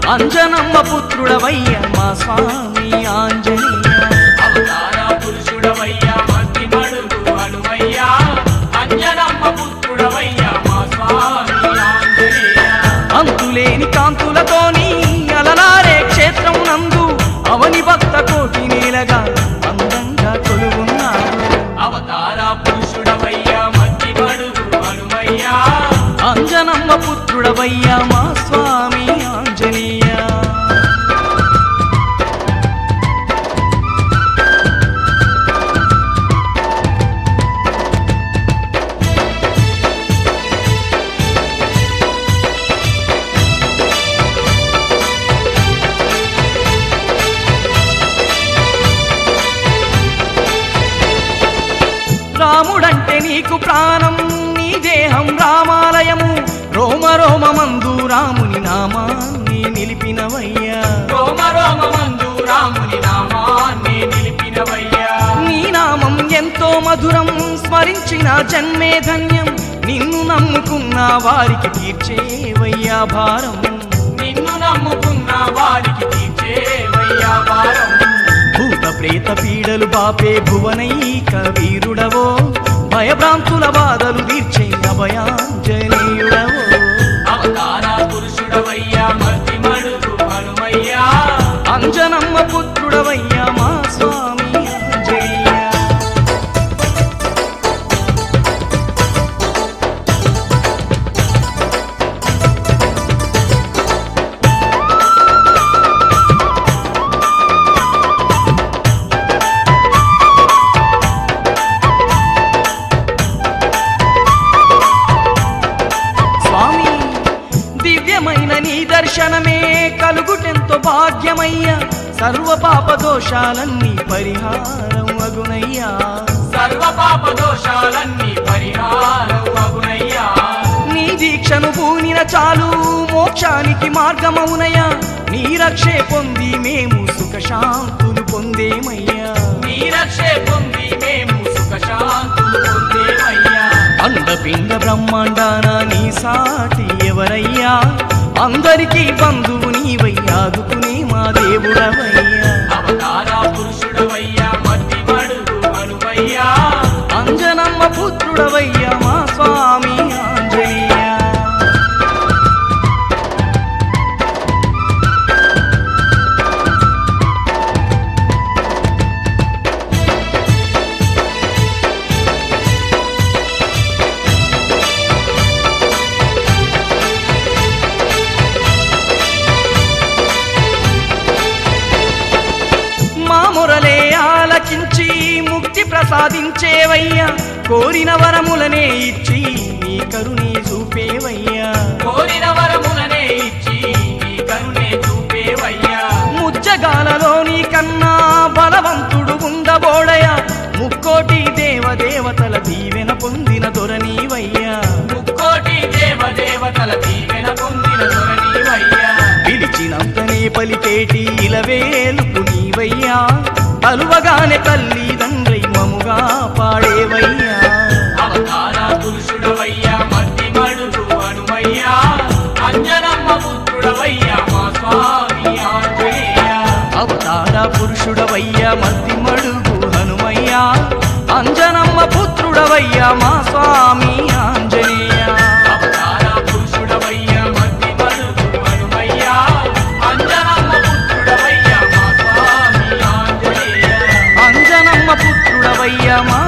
అంజనమ్మ పుత్రుడవయ్య మా స్వామి ఆంజనేయ అవతార పురుషుడవయ్యా మతి మడుగు హనుమయ్యా అంజనమ్మ పుత్రుడవయ్యా మా స్వామి ఆంజనేయ అంతులేని కాంతులతోని అలనారే క్షేత్రం నందు అవని భక్త కోటి నేలగా అందంగా కొలువున్నాడు అవతార పురుషుడవయ్యా మతి మడుగు హనుమయ్యా అంజనమ్మ పుత్రుడవయ్య మా స్వామి ఆంజనేయ రాముడంటే నీకు ప్రాణం నీ దేహం రామాలయము రోమ రోమమందు రాముని నామాన్ని నిలిపినవయ్యా రోమ రోమ మందు రాముని నామాన్ని నిలిపినవయ్యా నీ నామం ఎంతో మధురం స్మరించిన జన్మే ధన్యం నిన్ను నమ్ముకున్న వారికి తీర్చేవయ్యా భారం నిన్ను నమ్ముకున్న వారికి తీర్చేవయ్యా భారం భూత ప్రేత పీడలు బాపే భువనైక వీరుడవో భయభ్రాంతుల బాధలు తీర్చే అభయాంజనేయుడవో అవతార పురుషుడవయ్యా మతి మడుగు హనుమయ్యా అంజనమ్మ పుత్రుడవయ్యా మా స్వామి ఆంజనేయ స్వామి దివ్యమైన నీ దర్శనమే కలుగుటెంతో భాగ్యమయ్యా సర్వ పాప దోషాలన్నీ పరిహారం అగునయ్యా సర్వ పాప దోషాలన్నీ పరిహారం అగునయ్యా నీ దీక్షను పూనిన చాలు మోక్షానికి మార్గమవునయ్యా నీ రక్షే పొంది మేము సుఖశాంతులు పొందేమయ్యా నీ రక్షే పొంది మేము సుఖ శాంతులు పొందేమయ్యా అండపిండ బ్రహ్మాండాన నీ సాటి ఎవరయ్యా అందరికీ బంధువు నీవయ్యాదుకునే మా దేవుడవయ్యా అవతార పురుషుడవయ్యా మతి మడుగు హనుమయ్యా అంజనమ్మ పుత్రుడవయ్యా మా స్వామి ఆంజనేయ మా మొరలే ఆలకించి ముక్తి ప్రసాదించేవయ్యా కోరిన వరములనే ఇచ్చి నీ కరుణే చూపేవయ్యా కోరిన వరములనే ఇచ్చి నీ కరుణే చూపేవయ్యా ముజ్జగాలలో నీ కన్నా బలవంతుడు ఉండబోడయ ముక్కోటి దేవదేవతల దీవెన పొందిన దొరనీవయ్యా ముక్కోటి దేవ దేవతల దీవెన పొందిన దొరనీవయ్యా పిలిచినంతనే పలికేటి ఇలవేలుపు నీవయ్యా కలువగానే తల్లి తండ్రి మముగా పాడేవయ్యా అవతార పురుషుడవయ్యా మతి మడుగు హనుమయ్యా అంజనమ్మ పుత్రుడవయ్యా మా స్వామి ఆంజనేయ అవతార పురుషుడవయ్యా మతి మడుగు హనుమయ్యా అంజనమ్మ పుత్రుడవయ్యా మా స్వామి ఆంజనేయ అవతార పురుషుడవయ్యా మతి మడుగు హనుమయ్యా అంజనమ్మ పుత్రుడవయ్యా మా స్వామి ఆంజనేయ అంజనమ్మ పుత్రుడవయ్యా మా